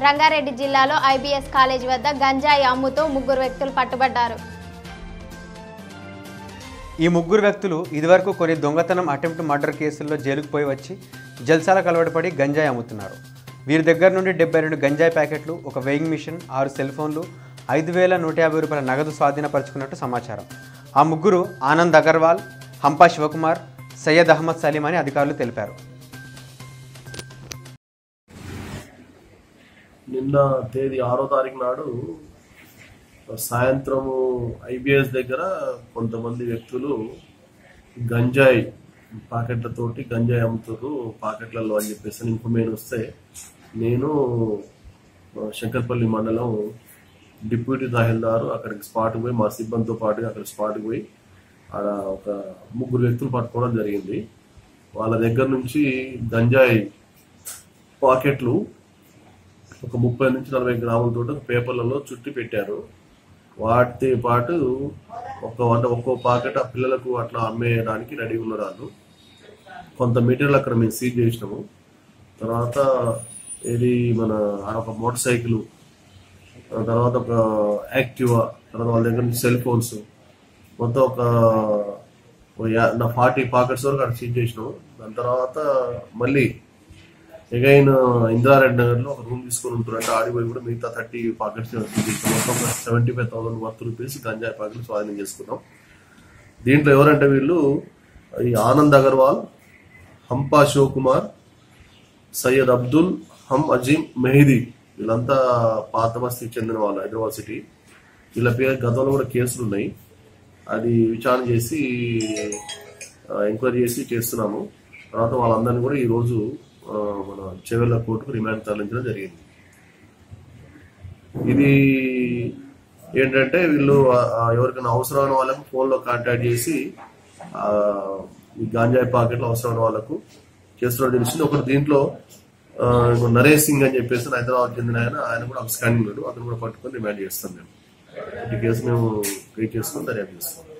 రంగారెడ్డి జిల్లాలో IBS college వద్ద గంజాయి అమ్ముతూ ముగ్గురు వ్యక్తులు పట్టుబడ్డారు ఈ ముగ్గురు వ్యక్తులు ఇదివరకు కొన్ని దొంగతనం అటెంప్ట్ మర్డర్ కేసుల్లో జైలుకు పోయి వచ్చి జల్సాలకు అలవాటుపడి గంజాయి అమ్ముతున్నారు వీరి దగ్గర నుండి డెబ్బై రెండు గంజాయి ప్యాకెట్లు ఒక వెయింగ్ మిషన్ ఆరు సెల్ ఫోన్లు ఐదు వేల నూట యాభై రూపాయల నగదు స్వాధీనపరుచుకున్నట్టు సమాచారం ఆ ముగ్గురు ఆనంద్ అగర్వాల్ హంపా శివకుమార్ సయ్యద్ అహ్మద్ సలీం అని అధికారులు తెలిపారు నిన్న తేదీ ఆరో తారీఖు నాడు సాయంత్రము ఐబిఎస్ దగ్గర కొంతమంది వ్యక్తులు గంజాయి పాకెట్లతోటి గంజాయి అమ్ముతారు పాకెట్లలో అని చెప్పేసి అని ఇన్ఫర్మేషన్ వస్తే నేను ఆ, శంకర్పల్లి మండలం డిప్యూటీ తహసీల్దారు అక్కడికి స్పాట్కి పోయి మా సిబ్బందితో పాటుగా అక్కడ స్పాట్కి పోయి ఆడ ఒక ముగ్గురు వ్యక్తులు పట్టుకోవడం జరిగింది వాళ్ళ దగ్గర నుంచి గంజాయి పాకెట్లు ఒక ముప్పై నుంచి నలభై గ్రాములతో ఒక పేపర్లలో చుట్టి పెట్టారు వాటితో పాటు ఒక అంటే ఒక్కో పాకెట్ ఆ పిల్లలకు అట్లా అమ్మేయడానికి రెడీ ఉన్నారు వాళ్ళు కొంత మెటీరియల్ అక్కడ మేము సీజ్ చేసినాము తర్వాత ఇది మన ఆడ ఒక మోటార్ సైకిల్ ఆ తర్వాత ఒక యాక్టివా తర్వాత వాళ్ళ దగ్గర నుంచి సెల్ ఫోన్స్ మొత్తం ఒక ఓ యా- నా ఫార్టీ పాకెట్స్ వరకు అక్కడ సీజ్ చేసినాము దాని తర్వాత మళ్ళీ ఎగైన్ ఇందిరారెడ్డి నగర్ లో ఒక రూమ్ తీసుకొని ఉంటారు అంటే ఆడిపోయి కూడా మిగతా థర్టీ పాకెట్స్ మొత్తం seventy five thousand worth rupees గంజాయి పాకెట్లు స్వాధీనం చేసుకున్నాం దీంట్లో ఎవరంటే వీళ్ళు ఈ ఆనంద్ అగర్వాల్ హంపా శివకుమార్ సయ్యద్ అబ్దుల్ హమ్ అజీం మెహదీ వీళ్ళంతా పాత బస్తీకి చెందిన వాళ్ళు హైదరాబాద్ సిటీ వీళ్ళ పేరు గతంలో కూడా కేసులు ఉన్నాయి అది విచారణ చేసి ఎంక్వైరీ చేసి చేస్తున్నాము తర్వాత వాళ్ళందరినీ కూడా ఈ రోజు ఆ, మన చెవెళ్ళ కోర్టుకు రిమాండ్ తరలించడం జరిగింది ఇది ఏంటంటే వీళ్ళు ఆ, ఆ, ఎవరికైనా అవసరమైన వాళ్ళకు ఫోన్లో కాంటాక్ట్ చేసి ఆ, ఈ గాంజాయి పాకెట్లు అవసరమైన వాళ్ళకు చేస్తున్నట్టు తెలిసింది ఒకటి దీంట్లో ఆ, ఇంకో నరేష్ సింగ్ అని చెప్పేసి హైదరాబాద్ చెందిన ఆయన ఆయన కూడా స్కానింగ్ ఉన్నాడు అతను కూడా పట్టుకొని రిమాండ్ చేస్తాం మేము ఈ కేసు మేము క్రియేట్ చేసుకొని దర్యాప్తు చేస్తాం